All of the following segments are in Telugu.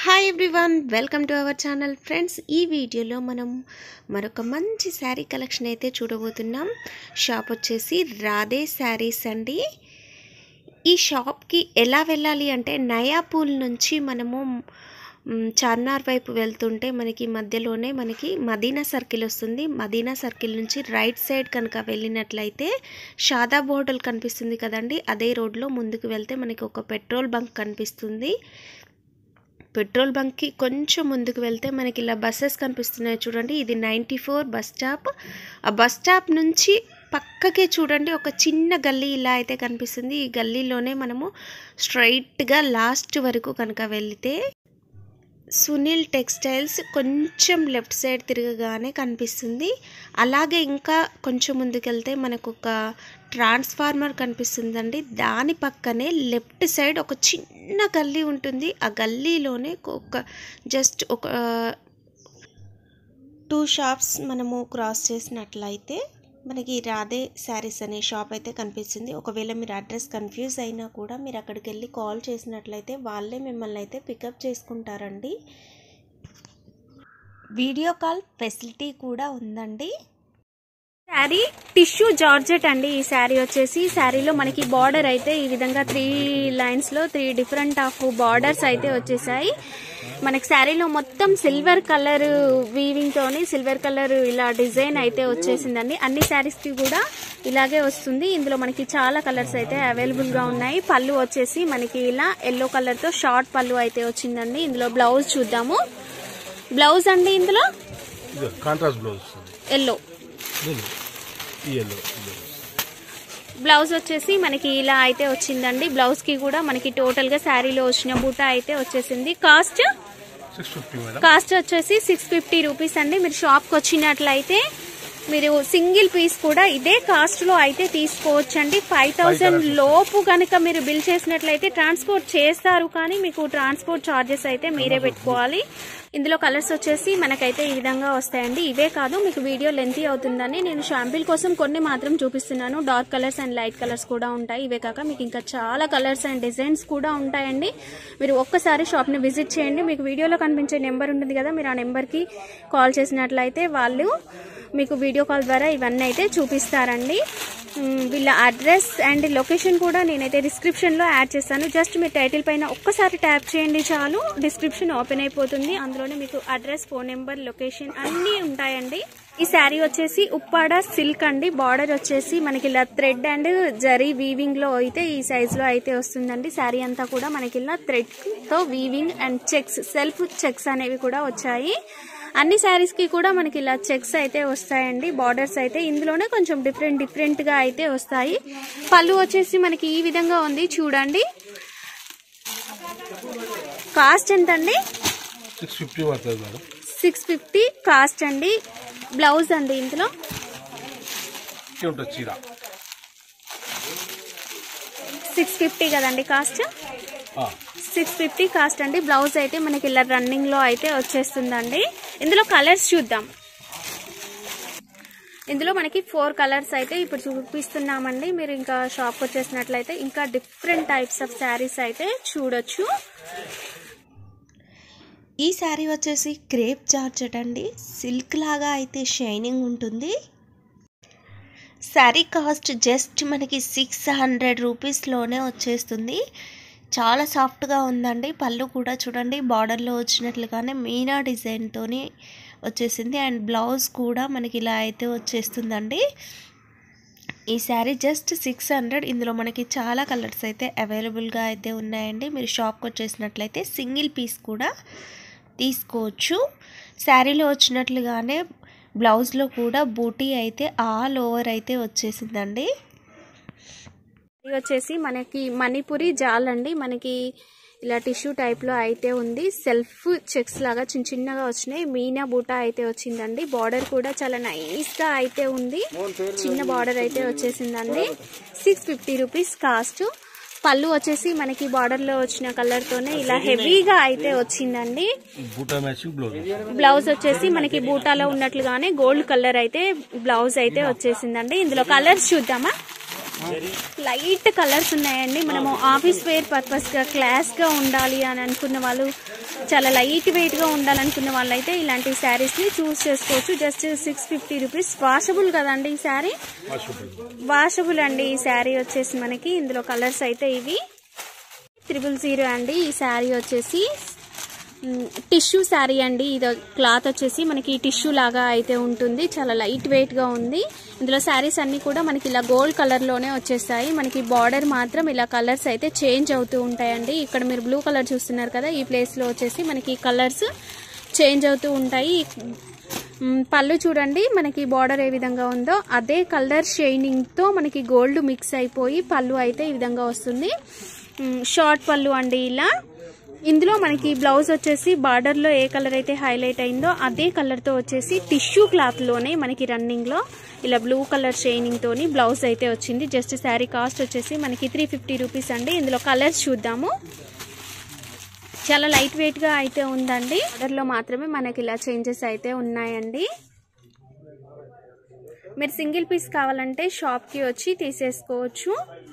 hi everyone welcome to our channel friends ఈ వీడియోలో మనం మరొక మంచి శారీ కలెక్షన్ అయితే చూడబోతున్నాం షాప్ వచ్చేసి రాధే శారీస్ అండి ఈ షాప్కి ఎలా వెళ్ళాలి అంటే నయాపూల్ నుంచి మనము మ్, చార్మినార్ వైపు వెళ్తుంటే మనకి మధ్యలోనే మనకి మదీనా సర్కిల్ వస్తుంది మదీనా సర్కిల్ నుంచి రైట్ సైడ్ కనుక వెళ్ళినట్లయితే షాదాబ్ హోటల్ కనిపిస్తుంది కదండి అదే రోడ్లో ముందుకు వెళ్తే మనకి ఒక పెట్రోల్ బంక్ కనిపిస్తుంది పెట్రోల్ బంక్కి కొంచెం ముందుకు వెళ్తే మనకి ఇలా బస్సెస్ కనిపిస్తున్నాయి చూడండి ఇది నైంటీ ఫోర్ బస్ స్టాప్ ఆ బస్ స్టాప్ నుంచి పక్కకే చూడండి ఒక చిన్న గల్లీ ఇలా అయితే కనిపిస్తుంది ఈ గల్లీలోనే మనము స్ట్రైట్గా లాస్ట్ వరకు కనుక వెళితే సునీల్ టెక్స్టైల్స్ కొంచెం లెఫ్ట్ సైడ్ తిరగగానే కనిపిస్తుంది అలాగే ఇంకా కొంచెం ముందుకెళ్తే మనకు ఒక ట్రాన్స్ఫార్మర్ కనిపిస్తుందండి దాని పక్కనే లెఫ్ట్ సైడ్ ఒక చిన్న గల్లీ ఉంటుంది ఆ గల్లీలోనే ఒక జస్ట్ ఒక టూ షాప్స్ మనము క్రాస్ చేసినట్లయితే మనకి రాధే శారీస్ అనే షాప్ అయితే కనిపిస్తుంది ఒకవేళ మీరు అడ్రస్ కన్ఫ్యూజ్ అయినా కూడా మీరు అక్కడికి వెళ్ళి కాల్ చేసినట్లయితే వాళ్ళే మిమ్మల్ని అయితే పికప్ చేసుకుంటారండి వీడియో కాల్ ఫెసిలిటీ కూడా ఉందండి శారీ టిష్యూ జార్జెట్ అండి ఈ శారీ వచ్చేసి ఈ శారీలో మనకి బార్డర్ అయితే ఈ విధంగా త్రీ లైన్స్ లో త్రీ డిఫరెంట్ ఆఫ్ బార్డర్స్ అయితే వచ్చేసాయి మనకి శారీలో మొత్తం సిల్వర్ కలర్ వీవింగ్ తోని సిల్వర్ కలర్ ఇలా డిజైన్ అయితే వచ్చేసిందండి అన్ని శారీస్ కి కూడా ఇలాగే వస్తుంది ఇందులో మనకి చాలా కలర్స్ అయితే అవైలబుల్ గా ఉన్నాయి పళ్ళు వచ్చేసి మనకి ఇలా ఎల్లో కలర్ తో షార్ట్ పళ్ళు అయితే వచ్చిందండి ఇందులో బ్లౌజ్ చూద్దాము బ్లౌజ్ అండి ఇందులో ఇది కాంట్రాస్ట్ బ్లౌజ్ వస్తుంది ఎల్లో నేను ఈ ఎల్లో బ్లౌజ్ వచ్చేసి మనకి ఇలా అయితే వచ్చిందండి బ్లౌజ్ కి కూడా మనకి టోటల్ గా శారీలో వచ్చిన బూటా అయితే వచ్చేసింది cost six fifty madam cost వచ్చేసి సిక్స్ ఫిఫ్టీ రూపీస్ అండి మీరు షాప్ కి వచ్చినట్లయితే మీరు సింగిల్ పీస్ కూడా ఇదే కాస్ట్ లో అయితే తీసుకోవచ్చండి ఫైవ్ థౌసండ్ లోపు కనుక మీరు బిల్ చేసినట్లయితే ట్రాన్స్పోర్ట్ చేస్తారు కానీ మీకు ట్రాన్స్పోర్ట్ చార్జెస్ అయితే మీరే పెట్టుకోవాలి ఇందులో కలర్స్ వచ్చేసి మనకైతే ఈ విధంగా వస్తాయండి ఇవే కాదు మీకు వీడియో లెంతీ అవుతుందని నేను షాంపిల్ కోసం కొన్ని మాత్రం చూపిస్తున్నాను dark colours and light colours కూడా ఉంటాయి ఇవే కాక మీకు ఇంకా చాలా కలర్స్ అండ్ డిజైన్స్ కూడా ఉంటాయండి మీరు ఒక్కసారి షాప్ని విజిట్ చేయండి మీకు వీడియోలో కనిపించే నెంబర్ ఉంటుంది కదా మీరు ఆ నెంబర్కి కాల్ చేసినట్లయితే వాళ్ళు మీకు వీడియో కాల్ ద్వారా ఇవన్నీ అయితే చూపిస్తారండి మ్, వీళ్ళ అడ్రస్ అండ్ లొకేషన్ కూడా నేనైతే డిస్క్రిప్షన్లో యాడ్ చేస్తాను జస్ట్ మీ టైటిల్ పైన ఒక్కసారి ట్యాప్ చేయండి చాలు డిస్క్రిప్షన్ ఓపెన్ అయిపోతుంది అందులోనే మీకు అడ్రస్ ఫోన్ నెంబర్ లొకేషన్ అన్నీ ఉంటాయండి ఈ శారీ వచ్చేసి ఉప్పాడ సిల్క్ అండి బార్డర్ వచ్చేసి మనకి ఇలా థ్రెడ్ అండ్ జరీ వీవింగ్ లో అయితే ఈ సైజ్ లో అయితే వస్తుందండి శారీ అంతా కూడా మనకి ఇలా థ్రెడ్ తో weaving and checks self checks అనేవి కూడా వచ్చాయి అన్ని శారీస్ కి కూడా మనకి ఇలా చెక్స్ అయితే వస్తాయండి బార్డర్స్ అయితే ఇందులోనే కొంచెం డిఫరెంట్ డిఫరెంట్ గా అయితే వస్తాయి పళ్ళు వచ్చేసి మనకి ఈ విధంగా ఉంది చూడండి కాస్ట్ ఎంతండి సిక్స్ ఫిఫ్టీ పడుతుంది మేడం సిక్స్ ఫిఫ్టీ కాస్ట్ అండి బ్లౌజ్ అండి ఇందులో ఇది ఉంటుంది చీర సిక్స్ ఫిఫ్టీ కదండి కాస్ట్ ఆ, సిక్స్ ఫిఫ్టీ కాస్ట్ అండి బ్లౌజ్ అయితే మనకి ఇలా రన్నింగ్ లో అయితే వచ్చేస్తుందండి ఇందులో కలర్స్ చూద్దాం ఇందులో మనకి ఫోర్ కలర్స్ అయితే ఇప్పుడు చూపిస్తున్నామండి మీరు ఇంకా షాప్ వచ్చేసినట్లయితే ఇంకా డిఫరెంట్ టైప్స్ ఆఫ్ శారీస్ అయితే చూడొచ్చు ఈ శారీ వచ్చేసి క్రేప్ జార్జెట్ అండి సిల్క్ లాగా అయితే షైనింగ్ ఉంటుంది శారీ కాస్ట్ జస్ట్ మనకి సిక్స్ హండ్రెడ్ రూపీస్లోనే వచ్చేస్తుంది చాలా సాఫ్ట్గా ఉందండి పళ్ళు కూడా చూడండి బార్డర్లో వచ్చినట్లుగానే మీనా డిజైన్తోని వచ్చేసింది అండ్ బ్లౌజ్ కూడా మనకి ఇలా అయితే వచ్చేస్తుందండి ఈ శారీ జస్ట్ సిక్స్ హండ్రెడ్ ఇందులో మనకి చాలా కలర్స్ అయితే అవైలబుల్గా అయితే ఉన్నాయండి మీరు షాప్కి వచ్చేసినట్లయితే సింగిల్ పీస్ కూడా తీసుకోవచ్చు శారీలో వచ్చినట్లుగానే బ్లౌజ్లో కూడా బూటీ అయితే ఆల్ ఓవర్ అయితే వచ్చేసిందండి ఇది వచ్చేసి మనకి మణిపురి జాల్ అండి మనకి ఇలా టిష్యూ టైప్ లో అయితే ఉంది సెల్ఫ్ చెక్స్ లాగా చిన్న చిన్నగా వచ్చినాయి మీనా బూటా అయితే వచ్చిందండి బార్డర్ కూడా చాలా నైస్ గా అయితే ఉంది చిన్న బార్డర్ అయితే వచ్చేసిందండి సిక్స్ ఫిఫ్టీ రూపీస్ కాస్ట్ పళ్ళు వచ్చేసి మనకి బార్డర్ లో వచ్చిన కలర్ తోనే ఇలా హెవీగా అయితే వచ్చిందండి బూటా మ్యాచింగ్ బ్లౌజ్ బ్లౌజ్ వచ్చేసి మనకి బూటాలో ఉన్నట్లుగానే గోల్డ్ కలర్ అయితే బ్లౌజ్ అయితే వచ్చేసిందండి ఇందులో కలర్స్ చూద్దామా లైట్ కలర్స్ ఉన్నాయండి మనము ఆఫీస్ వేర్ పర్పస్గా క్లాస్గా ఉండాలి అని అనుకున్న వాళ్ళు చాలా లైట్ వెయిట్గా ఉండాలనుకున్న వాళ్ళు అయితే ఇలాంటి శారీస్ని చూస్ చేసుకోవచ్చు just six fifty rupees washable కదండి ఈ శారీ వాషబుల్ అండి ఈ శారీ వచ్చేసి మనకి ఇందులో కలర్స్ అయితే ఇవి త్రిబుల్ జీరో అండి ఈ శారీ వచ్చేసి టిష్యూ శారీ అండి ఇది క్లాత్ వచ్చేసి మనకి టిష్యూ లాగా అయితే ఉంటుంది చాలా లైట్ వెయిట్ గా ఉంది ఇందులో శారీస్ అన్ని కూడా మనకి ఇలా గోల్డ్ కలర్ లోనే వచ్చేస్తాయి మనకి బార్డర్ మాత్రం ఇలా కలర్స్ అయితే చేంజ్ అవుతూ ఉంటాయండి ఇక్కడ మీరు బ్లూ కలర్ చూస్తున్నారు కదా ఈ ప్లేస్ లో వచ్చేసి మనకి కలర్స్ చేంజ్ అవుతూ ఉంటాయి మ్, పళ్ళు చూడండి మనకి బార్డర్ ఏ విధంగా ఉందో అదే కలర్ షైనింగ్ తో మనకి గోల్డ్ మిక్స్ అయిపోయి పళ్ళు అయితే ఈ విధంగా వస్తుంది మ్, షార్ట్ పళ్ళు అండి ఇలా ఇందులో మనకి బ్లౌజ్ వచ్చేసి బార్డర్ లో ఏ కలర్ అయితే హైలైట్ అయిందో అదే కలర్ తో వచ్చేసి టిష్యూ క్లాత్ లోనే మనకి రన్నింగ్ లో ఇలా బ్లూ కలర్ షైనింగ్ తోని బ్లౌజ్ అయితే వచ్చింది జస్ట్ శారీ కాస్ట్ వచ్చేసి మనకి త్రీ ఫిఫ్టీ రూపీస్ అండి ఇందులో కలర్స్ చూద్దాము చాలా లైట్ వెయిట్ గా అయితే ఉందండి ఆర్డర్ లో మాత్రమే మనకి ఇలా చేంజెస్ అయితే ఉన్నాయండి మీరు సింగిల్ పీస్ కావాలంటే షాప్ కి వచ్చి తీసేసుకోవచ్చు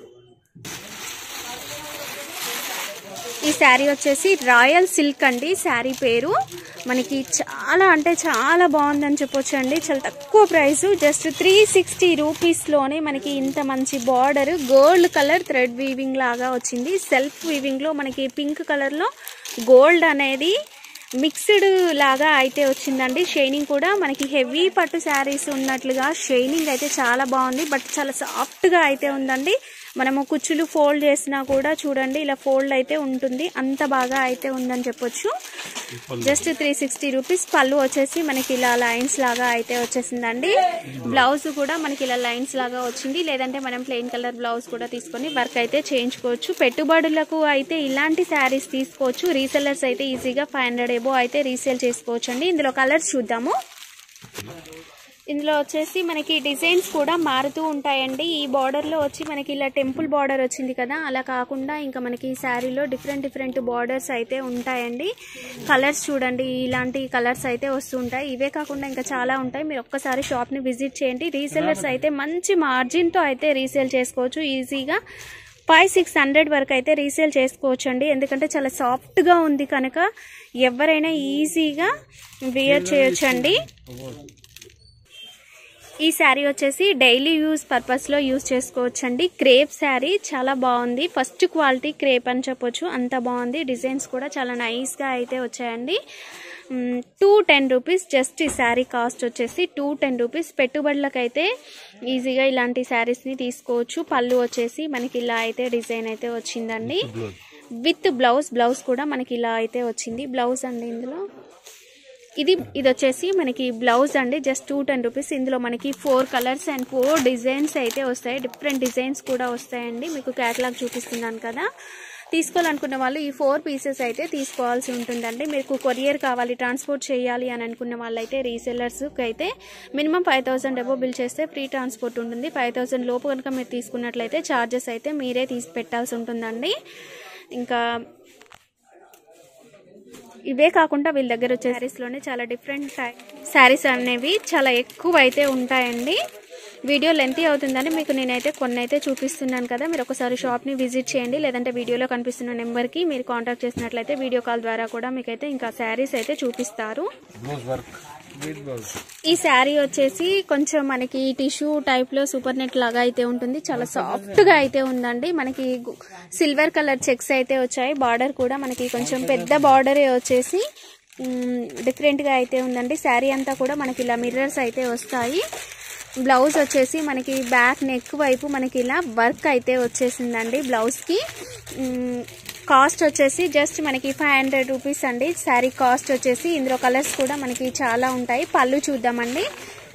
ఈ శారీ వచ్చేసి రాయల్ సిల్క్ అండి శారీ పేరు మనకి చాలా అంటే చాలా బాగుందని చెప్పొచ్చు అండి చాలా తక్కువ ప్రైస్ జస్ట్ త్రీ సిక్స్టీ రూపీస్లోనే మనకి ఇంత మంచి border gold colour thread weaving లాగా వచ్చింది సెల్ఫ్ వీవింగ్లో మనకి పింక్ కలర్లో గోల్డ్ అనేది మిక్స్డ్ లాగా అయితే వచ్చిందండి షైనింగ్ కూడా మనకి హెవీ పట్టు శారీస్ ఉన్నట్లుగా షైనింగ్ అయితే చాలా బాగుంది బట్ చాలా సాఫ్ట్గా అయితే ఉందండి మనము కుచ్చులు ఫోల్డ్ చేసినా కూడా చూడండి ఇలా ఫోల్డ్ అయితే ఉంటుంది అంత బాగా అయితే ఉందని చెప్పొచ్చు జస్ట్ త్రీ సిక్స్టీ రూపీస్ పళ్ళు వచ్చేసి మనకి ఇలా లైన్స్ లాగా అయితే వచ్చేసిందండి బ్లౌజ్ కూడా మనకి ఇలా లైన్స్ లాగా వచ్చింది లేదంటే మనం ప్లెయిన్ కలర్ బ్లౌజ్ కూడా తీసుకొని వర్క్ అయితే చేయించుకోవచ్చు పెట్టుబడులకు అయితే ఇలాంటి శారీస్ తీసుకోవచ్చు రీసెల్లర్స్ అయితే ఈజీగా ఫైవ్ హండ్రెడ్ ఎబో అయితే రీసేల్ చేసుకోవచ్చు అండి ఇందులో కలర్స్ చూద్దాము ఇందులో వచ్చేసి మనకి డిజైన్స్ కూడా మారుతూ ఉంటాయండి ఈ border లో వచ్చి మనకి ఇలా టెంపుల్ బార్డర్ వచ్చింది కదా అలా కాకుండా ఇంకా మనకి ఈ శారీలో డిఫరెంట్ డిఫరెంట్ బార్డర్స్ అయితే ఉంటాయండి కలర్స్ చూడండి ఇలాంటి కలర్స్ అయితే వస్తుంటాయి ఇవే కాకుండా ఇంకా చాలా ఉంటాయి మీరు ఒక్కసారి షాప్ని విజిట్ చేయండి రీసెల్లర్స్ అయితే మంచి మార్జిన్తో అయితే రీసేల్ చేసుకోవచ్చు ఈజీగా ఫైవ్ సిక్స్ హండ్రెడ్ వరకు అయితే రీసేల్ చేసుకోవచ్చు అండి ఎందుకంటే చాలా సాఫ్ట్గా ఉంది కనుక ఎవరైనా ఈజీగా వేర్ చేయొచ్చు అండి ఈ శారీ వచ్చేసి డైలీ యూజ్ పర్పస్లో యూజ్ చేసుకోవచ్చండి క్రేప్ శారీ చాలా బాగుంది ఫస్ట్ క్వాలిటీ క్రేప్ అని చెప్పొచ్చు అంత బాగుంది డిజైన్స్ కూడా చాలా నైస్గా అయితే వచ్చాయండి టూ టెన్ రూపీస్ జస్ట్ ఈ శారీ కాస్ట్ వచ్చేసి టూ టెన్ రూపీస్ పెట్టుబడులకైతే ఈజీగా ఇలాంటి శారీస్ని తీసుకోవచ్చు పళ్ళు వచ్చేసి మనకి ఇలా అయితే డిజైన్ అయితే వచ్చిందండి విత్ బ్లౌజ్ బ్లౌజ్ కూడా మనకి ఇలా అయితే వచ్చింది బ్లౌజ్ అండి ఇందులో ఇది ఇది వచ్చేసి మనకి బ్లౌజ్ అండి జస్ట్ టూ టెన్ రూపీస్ ఇందులో మనకి four colours and four designs అయితే వస్తాయి డిఫరెంట్ డిజైన్స్ కూడా వస్తాయండి మీకు క్యాటలాగ్ చూపిస్తున్నాను కదా తీసుకోవాలనుకున్న వాళ్ళు ఈ ఫోర్ పీసెస్ అయితే తీసుకోవాల్సి ఉంటుందండి మీకు కొరియర్ కావాలి ట్రాన్స్పోర్ట్ చేయాలి అని అనుకున్న వాళ్ళైతే రీసెల్లర్స్కి అయితే minimum five thousand above bill చేస్తే ఫ్రీ ట్రాన్స్పోర్ట్ ఉంటుంది ఫైవ్ థౌసండ్ లోపు కనుక మీరు తీసుకున్నట్లయితే ఛార్జెస్ అయితే మీరే తీసి పెట్టాల్సి ఉంటుందండి ఇంకా ఇవే కాకుండా వీళ్ళ దగ్గర వచ్చే శారీస్లోనే చాలా డిఫరెంట్ టైప్ శారీస్ అనేవి చాలా ఎక్కువ అయితే ఉంటాయండి వీడియో లెంతీ అవుతుందని మీకు నేనైతే కొన్ని అయితే చూపిస్తున్నాను కదా మీరు ఒకసారి షాప్ని విజిట్ చేయండి లేదంటే వీడియోలో కనిపిస్తున్న నెంబర్కి మీరు కాంటాక్ట్ చేసినట్లయితే వీడియో కాల్ ద్వారా కూడా మీకైతే ఇంకా శారీస్ అయితే చూపిస్తారు బ్లౌజ్ వర్క్ విత్ బ్లౌజ్ ఈ శారీ వచ్చేసి కొంచెం మనకి టిష్యూ టైప్ లో సూపర్ నెట్ లాగా అయితే ఉంటుంది చాలా సాఫ్ట్ గా అయితే ఉందండి మనకి గు- సిల్వర్ కలర్ చెక్స్ అయితే వచ్చాయి బార్డర్ కూడా మనకి కొంచెం పెద్ద బార్డరే వచ్చేసి మ్, డిఫరెంట్ గా అయితే ఉందండి శారీ అంతా కూడా మనకి ఇలా మిర్రర్స్ అయితే వస్తాయి బ్లౌజ్ వచ్చేసి మనకి బ్యాక్ నెక్ వైపు మనకి ఇలా వర్క్ అయితే వచ్చేసిందండి బ్లౌజ్ కి మ్, కాస్ట్ వచ్చేసి జస్ట్ మనకి ఫైవ్ హండ్రెడ్ రూపీస్ అండి శారీ కాస్ట్ వచ్చేసి ఇందులో కలర్స్ కూడా మనకి చాలా ఉంటాయి పళ్ళు చూద్దామండి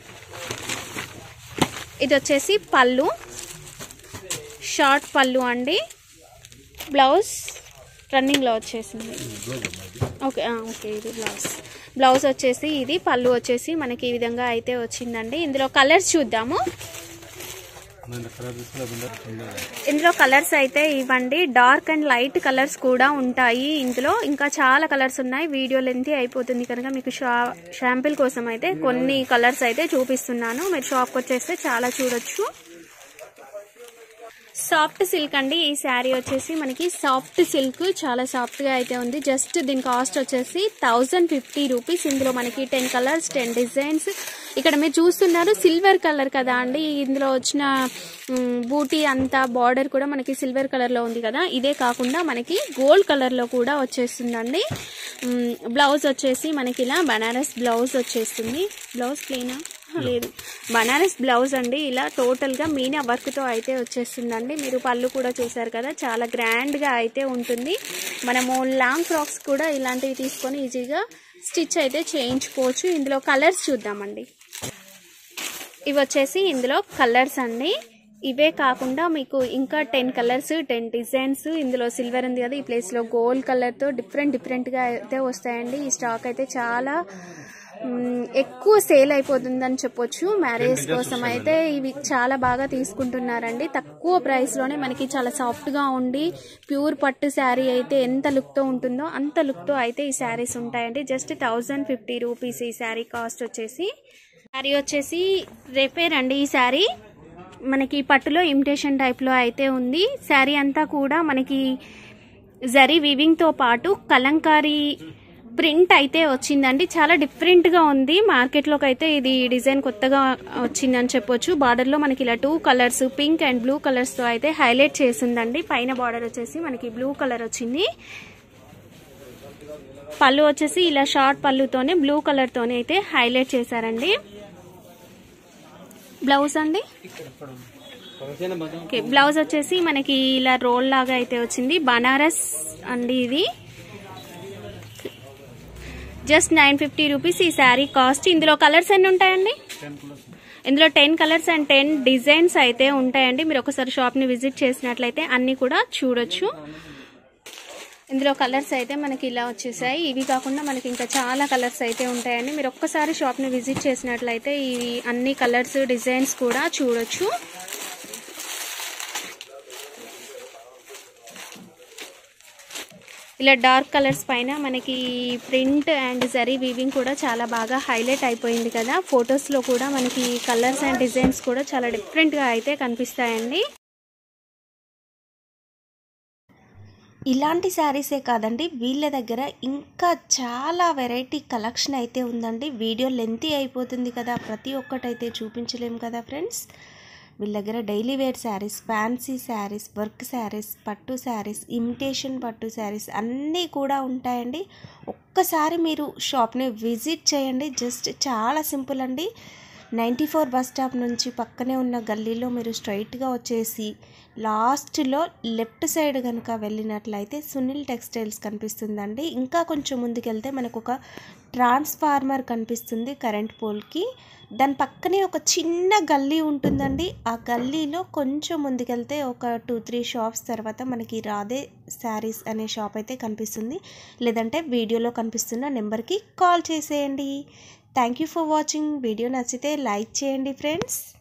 ఇది వచ్చేసి పళ్ళు షార్ట్ పళ్ళు అండి బ్లౌజ్ రన్నింగ్లో వచ్చేసింది ఓకే ఆ, ఓకే ఇది బ్లౌజ్ బ్లౌజ్ వచ్చేసి ఇది పళ్ళు వచ్చేసి మనకి ఈ విధంగా అయితే వచ్చిందండి ఇందులో కలర్స్ చూద్దాము నేను కలర్ తీసుకున్నా ఇందులో కలర్స్ అయితే ఇవ్వండి డార్క్ అండ్ లైట్ కలర్స్ కూడా ఉంటాయి ఇందులో ఇంకా చాలా కలర్స్ ఉన్నాయి వీడియో లెంత్ అయిపోతుంది కనుక మీకు షా షాంపిల్ కోసం అయితే కొన్ని కలర్స్ అయితే చూపిస్తున్నాను మీరు షాప్కి వచ్చేస్తే చాలా చూడొచ్చు సాఫ్ట్ సిల్క్ అండి ఈ శారీ వచ్చేసి మనకి సాఫ్ట్ సిల్క్ చాలా సాఫ్ట్ గా అయితే ఉంది జస్ట్ దీని కాస్ట్ వచ్చేసి థౌజండ్ ఫిఫ్టీ రూపీస్ ఇందులో మనకి టెన్ కలర్స్ టెన్ డిజైన్స్ ఇక్కడ మీరు చూస్తున్నారు సిల్వర్ కలర్ కదా అండి ఇందులో వచ్చిన మ్, బూటీ అంతా బార్డర్ కూడా మనకి సిల్వర్ కలర్ లో ఉంది కదా ఇదే కాకుండా మనకి గోల్డ్ కలర్ లో కూడా వచ్చేస్తుందండి మ్, బ్లౌజ్ వచ్చేసి మనకి ఇలా బనారస్ బ్లౌజ్ వచ్చేస్తుంది బ్లౌజ్ ప్లేనా లేదు బనారస్ బ్లౌజ్ అండి ఇలా టోటల్ గా మీనా వర్క్ తో అయితే వచ్చేస్తుందండి మీరు పళ్ళు కూడా చూసారు కదా చాలా గ్రాండ్ గా అయితే ఉంటుంది మనము లాంగ్ ఫ్రాక్స్ కూడా ఇలాంటివి తీసుకొని ఈజీగా స్టిచ్ అయితే చేయించుకోవచ్చు ఇందులో కలర్స్ చూద్దామండి ఇవి వచ్చేసి ఇందులో కలర్స్ అండి ఇవే కాకుండా మీకు ఇంకా టెన్ కలర్స్ టెన్ డిజైన్స్ ఇందులో సిల్వర్ ఉంది కదా ఈ ప్లేస్లో గోల్డ్ కలర్తో డిఫరెంట్ డిఫరెంట్గా అయితే వస్తాయండి ఈ స్టాక్ అయితే చాలా మ్, ఎక్కువ సేల్ అయిపోతుందని చెప్పొచ్చు మ్యారేజ్ కోసం అయితే ఇవి చాలా బాగా తీసుకుంటున్నారండి తక్కువ ప్రైస్లోనే మనకి చాలా సాఫ్ట్గా ఉండి ప్యూర్ పట్టు శారీ అయితే ఎంత లుక్తో ఉంటుందో అంత లుక్తో అయితే ఈ శారీస్ ఉంటాయండి జస్ట్ థౌజండ్ ఫిఫ్టీ రూపీస్ ఈ శారీ కాస్ట్ వచ్చేసి శారీ వచ్చేసి రిపేర్ అండి ఈ శారీ మనకి పట్టులో ఇమిటేషన్ టైప్లో అయితే ఉంది శారీ అంతా కూడా మనకి జరీ వీవింగ్తో పాటు కలంకారీ ప్రింట్ అయితే వచ్చిందండి చాలా డిఫరెంట్గా ఉంది మార్కెట్లోకి అయితే ఇది డిజైన్ కొత్తగా వచ్చిందని చెప్పొచ్చు బార్డర్లో మనకి ఇలా two colours pink and blue కలర్స్తో అయితే హైలైట్ చేసిందండి పైన బార్డర్ వచ్చేసి మనకి బ్లూ కలర్ వచ్చింది పళ్ళు వచ్చేసి ఇలా షార్ట్ పళ్ళుతోనే బ్లూ కలర్తోనే అయితే హైలైట్ చేశారండి బ్లౌజ్ అండి ఓకే బ్లౌజ్ వచ్చేసి మనకి ఇలా రోల్ లాగా అయితే వచ్చింది బనారస్ అండి ఇది జస్ట్ నైన్ ఫిఫ్టీ రూపీస్ ఈ శారీ కాస్ట్ ఇందులో కలర్స్ ఎన్ని ఉంటాయండి ఇందులో ten colours and ten designs అయితే ఉంటాయండి మీరు ఒకసారి షాప్ని విజిట్ చేసినట్లయితే అన్ని కూడా చూడొచ్చు ఇందులో కలర్స్ అయితే మనకి ఇలా వచ్చేసాయి ఇవి కాకుండా మనకి ఇంకా చాలా కలర్స్ అయితే ఉంటాయండి మీరు ఒక్కసారి షాప్ని విజిట్ చేసినట్లయితే ఈ అన్ని కలర్స్ డిజైన్స్ కూడా చూడొచ్చు ఇలా డార్క్ కలర్స్ పైన మనకి ప్రింట్ అండ్ జరీ వీవింగ్ కూడా చాలా బాగా హైలైట్ అయిపోయింది కదా ఫొటోస్లో కూడా మనకి కలర్స్ అండ్ డిజైన్స్ కూడా చాలా డిఫరెంట్గా అయితే కనిపిస్తాయండి ఇలాంటి శారీసే కాదండి వీళ్ళ దగ్గర ఇంకా చాలా వెరైటీ కలెక్షన్ అయితే ఉందండి వీడియో లెంతీ అయిపోతుంది కదా ప్రతి ఒక్కటైతే చూపించలేము కదా ఫ్రెండ్స్ వీళ్ళ దగ్గర daily wear sarees fancy sarees work sarees పట్టు శారీస్ ఇమిటేషన్ పట్టు శారీస్ అన్నీ కూడా ఉంటాయండి ఒక్కసారి మీరు షాప్ని విజిట్ చేయండి జస్ట్ చాలా సింపుల్ అండి నైంటీ ఫోర్ బస్ స్టాప్ నుంచి పక్కనే ఉన్న గల్లీలో మీరు స్ట్రైట్గా వచ్చేసి లాస్ట్లో లెఫ్ట్ సైడ్ కనుక వెళ్ళినట్లయితే సునీల్ టెక్స్టైల్స్ కనిపిస్తుందండి ఇంకా కొంచెం ముందుకెళ్తే మనకు ఒక ట్రాన్స్ఫార్మర్ కనిపిస్తుంది కరెంట్ పోల్కి దాని పక్కనే ఒక చిన్న గల్లీ ఉంటుందండి ఆ గల్లీలో కొంచెం ముందుకెళ్తే ఒక టూ త్రీ షాప్స్ తర్వాత మనకి రాధే శారీస్ అనే షాప్ అయితే కనిపిస్తుంది లేదంటే వీడియోలో కనిపిస్తున్న నెంబర్కి కాల్ చేసేయండి thank you for watching video నచ్చితే లైక్ చేయండి ఫ్రెండ్స్